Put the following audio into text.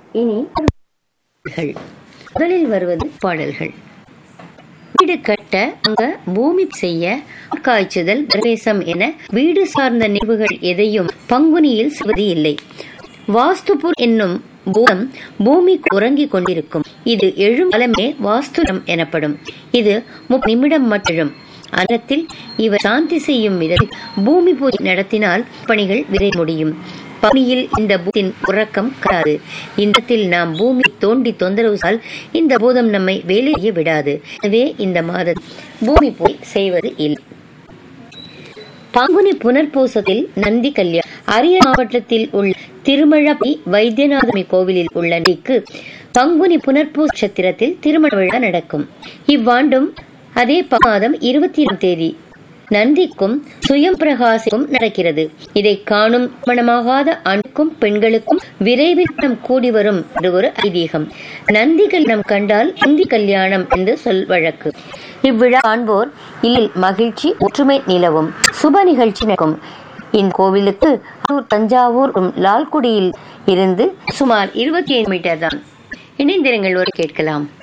இனி முதலில் வருவது பாடல்கள் வீடு கட்ட அங்க பூமி செய்ய காய்ச்சுதல் பிரவேசம் என வீடு சார்ந்த நிகழ்வுகள் எதையும் பங்குனியில் செய்வது இல்லை வாஸ்துபூர் என்னும் பூதம் பூமிக்கு உறங்கிக் கொண்டிருக்கும் இது எழும் காலமே வாஸ்துரம் எனப்படும் இது முப்பது நிமிடம் மட்டும் அன்னத்தில் இவர் சாந்தி செய்யும் விதத்தில் பூமி பூஜை நடத்தினால் பணிகள் விரை முடியும் பணியில் இந்த பூத்தின் உறக்கம் கராது இந்த நாம் பூமி தோண்டி தொந்தரவு செய்தால் இந்த பூதம் நம்மை வேலை செய்ய விடாது எனவே இந்த மாதம் பூமி பூஜை செய்வது இல்லை பங்குனி புனர்பூசத்தில் நந்தி கல்யாணம் அரியர் மாவட்டத்தில் உள்ள திருமழப்பி வைத்தியநாதமி கோவிலில் உள்ள நந்திக்கு பங்குனி புனர்பூச நட்சத்திரத்தில் திருமண விழா நடக்கும் இவ்வாண்டும் அதே மாதம் இருபத்தி ஏழாம் தேதி நந்திக்கும் சுயம் பிரகாசிக்கும் நடக்கிறது இதை காணும் மனமாகாத ஆணுக்கும் பெண்களுக்கும் விரைவில் நம் கூடி வரும் என்று ஒரு ஐதீகம் நந்தி கல்யாணம் கண்டால் நந்தி கல்யாணம் என்று சொல் வழக்கு இவ்விழா காண்போர் இல்லில் மகிழ்ச்சி ஒற்றுமை நிலவும் சுப நிகழ்ச்சி நடக்கும் இந்த கோவிலுக்கு தஞ்சாவூர் லால்குடியில் இருந்து சுமார் இருபத்தி ஐந்து மீட்டர் தான் இணைந்திரங்கள் ஒரு கேட்கலாம்